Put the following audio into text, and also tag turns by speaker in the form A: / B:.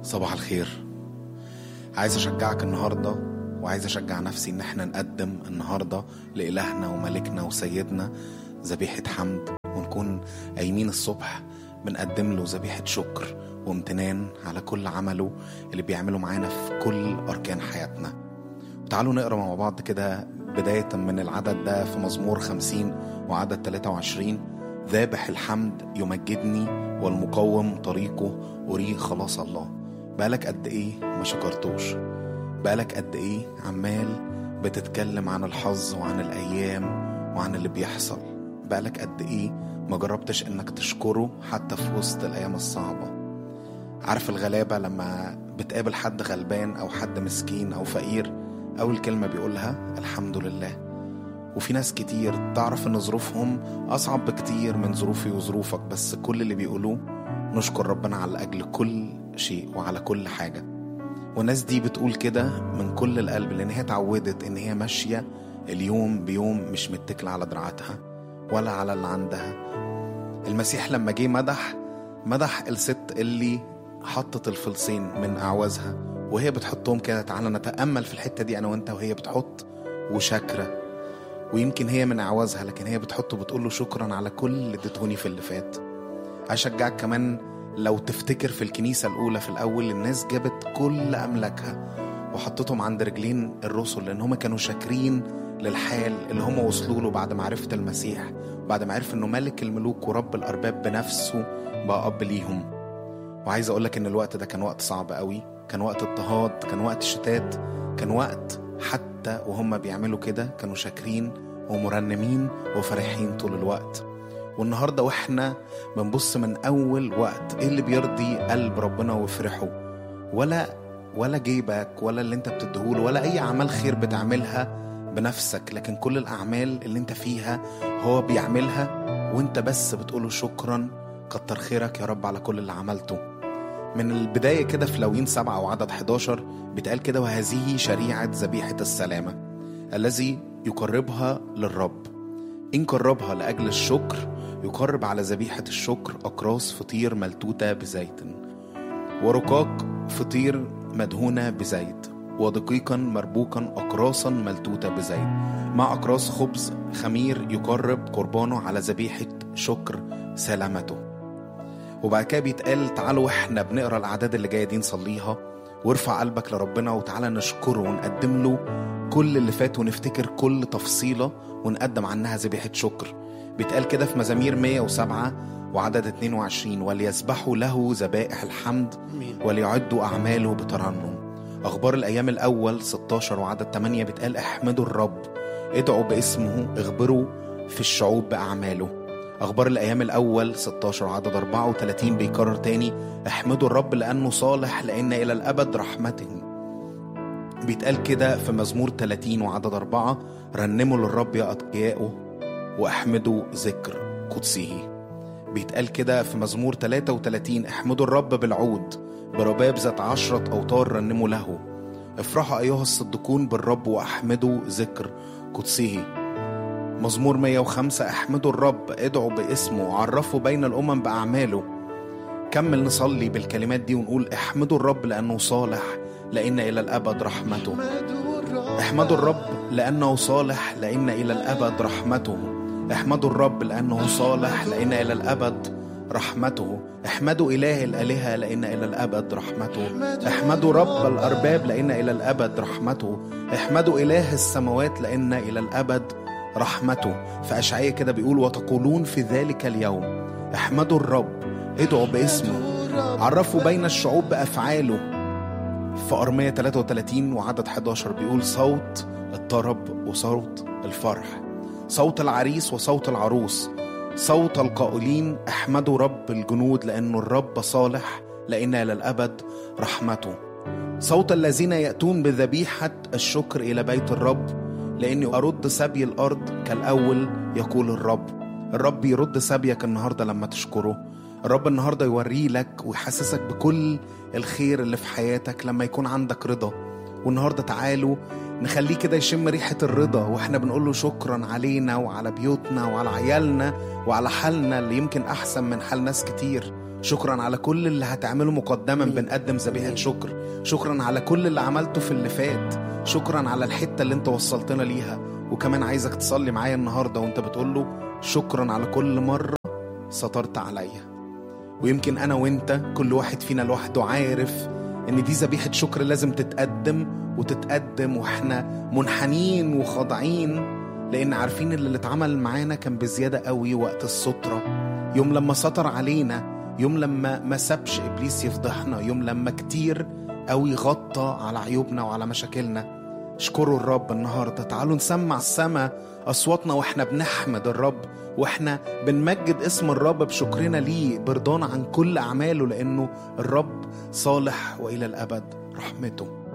A: صباح الخير عايز اشجعك النهارده وعايز اشجع نفسي ان احنا نقدم النهارده لالهنا وملكنا وسيدنا ذبيحه حمد ونكون قايمين الصبح بنقدم له ذبيحه شكر وامتنان على كل عمله اللي بيعمله معانا في كل اركان حياتنا وتعالوا نقرا مع بعض كده بدايه من العدد ده في مزمور خمسين وعدد 23 ذابح الحمد يمجدني والمقوم طريقه أريه خلاص الله بقالك قد إيه ما شكرتوش بقالك قد إيه عمال بتتكلم عن الحظ وعن الأيام وعن اللي بيحصل بقالك قد إيه ما جربتش إنك تشكره حتى في وسط الأيام الصعبة عارف الغلابة لما بتقابل حد غلبان أو حد مسكين أو فقير أول كلمة بيقولها الحمد لله وفي ناس كتير تعرف ان ظروفهم اصعب بكتير من ظروفي وظروفك بس كل اللي بيقولوه نشكر ربنا على اجل كل شيء وعلى كل حاجه والناس دي بتقول كده من كل القلب لان هي اتعودت ان هي ماشيه اليوم بيوم مش متكله على دراعاتها ولا على اللي عندها المسيح لما جه مدح مدح الست اللي حطت الفلسين من اعوازها وهي بتحطهم كده تعالى نتامل في الحته دي انا وانت وهي بتحط وشاكره ويمكن هي من اعوازها لكن هي بتحط وبتقول له شكرا على كل اللي اديتهوني في اللي فات هشجعك كمان لو تفتكر في الكنيسة الأولى في الأول الناس جابت كل أملاكها وحطتهم عند رجلين الرسل لأن هم كانوا شاكرين للحال اللي هم وصلوا له بعد معرفة المسيح بعد ما عرف إنه ملك الملوك ورب الأرباب بنفسه بقى أب ليهم وعايز أقولك إن الوقت ده كان وقت صعب قوي كان وقت اضطهاد كان وقت شتات كان وقت حتى وهم بيعملوا كده كانوا شاكرين ومرنمين وفرحين طول الوقت والنهارده واحنا بنبص من اول وقت ايه اللي بيرضي قلب ربنا ويفرحه ولا ولا جيبك ولا اللي انت بتديهوله ولا اي اعمال خير بتعملها بنفسك لكن كل الاعمال اللي انت فيها هو بيعملها وانت بس بتقوله شكرا كتر خيرك يا رب على كل اللي عملته من البداية كده في لوين سبعة أو عدد 11 بيتقال كده وهذه شريعة ذبيحة السلامة الذي يقربها للرب إن قربها لأجل الشكر يقرب على ذبيحة الشكر أقراص فطير ملتوتة بزيت ورقاق فطير مدهونة بزيت ودقيقا مربوكا أقراصا ملتوتة بزيت مع أقراص خبز خمير يقرب قربانه على ذبيحة شكر سلامته وبعد كده بيتقال تعالوا احنا بنقرا الاعداد اللي جايه دي نصليها وارفع قلبك لربنا وتعالى نشكره ونقدم له كل اللي فات ونفتكر كل تفصيله ونقدم عنها ذبيحه شكر بيتقال كده في مزامير 107 وعدد 22 وليسبحوا له ذبائح الحمد وليعدوا اعماله بترنم اخبار الايام الاول 16 وعدد 8 بيتقال احمدوا الرب ادعوا باسمه اخبروا في الشعوب باعماله أخبار الأيام الأول 16 عدد 34 بيكرر تاني احمدوا الرب لأنه صالح لأن إلى الأبد رحمته بيتقال كده في مزمور 30 وعدد 4 رنموا للرب يا أتقياؤه واحمدوا ذكر قدسه بيتقال كده في مزمور 33 احمدوا الرب بالعود برباب ذات عشرة أوتار رنموا له افرحوا أيها الصديقون بالرب واحمدوا ذكر قدسه مزمور 105 احمدوا الرب ادعوا باسمه عرفوا بين الامم باعماله كمل نصلي بالكلمات دي ونقول احمدوا الرب لانه صالح لان الى الابد رحمته احمدوا الرب لانه صالح لان الى الابد رحمته احمدوا الرب لانه صالح لان الى الابد رحمته احمدوا اله الالهه لان الى الابد رحمته احمدوا رب الارباب لان الى الابد رحمته احمدوا اله السماوات لان الى الابد رحمته في أشعية كده بيقول وتقولون في ذلك اليوم احمدوا الرب ادعوا باسمه عرفوا بين الشعوب بأفعاله في أرمية 33 وعدد 11 بيقول صوت الطرب وصوت الفرح صوت العريس وصوت العروس صوت القائلين احمدوا رب الجنود لأنه الرب صالح لأن إلى الأبد رحمته صوت الذين يأتون بذبيحة الشكر إلى بيت الرب لاني ارد سبي الارض كالاول يقول الرب الرب يرد سبيك النهارده لما تشكره الرب النهارده يوري لك ويحسسك بكل الخير اللي في حياتك لما يكون عندك رضا والنهارده تعالوا نخليه كده يشم ريحة الرضا واحنا بنقول له شكرا علينا وعلى بيوتنا وعلى عيالنا وعلى حالنا اللي يمكن أحسن من حال ناس كتير شكرا على كل اللي هتعمله مقدما
B: آمين.
A: بنقدم ذبيحة
B: آمين.
A: شكر شكرا على كل اللي عملته في اللي فات شكرا على الحتة اللي انت وصلتنا ليها وكمان عايزك تصلي معايا النهاردة وانت بتقول له شكرا على كل مرة سترت عليا ويمكن انا وانت كل واحد فينا لوحده عارف ان دي ذبيحة شكر لازم تتقدم وتتقدم واحنا منحنين وخاضعين لان عارفين اللي اتعمل معانا كان بزيادة قوي وقت السترة يوم لما ستر علينا يوم لما ما سابش ابليس يفضحنا يوم لما كتير قوي غطى على عيوبنا وعلى مشاكلنا اشكروا الرب النهارده تعالوا نسمع السما اصواتنا واحنا بنحمد الرب واحنا بنمجد اسم الرب بشكرنا ليه برضانا عن كل اعماله لانه الرب صالح والى الابد رحمته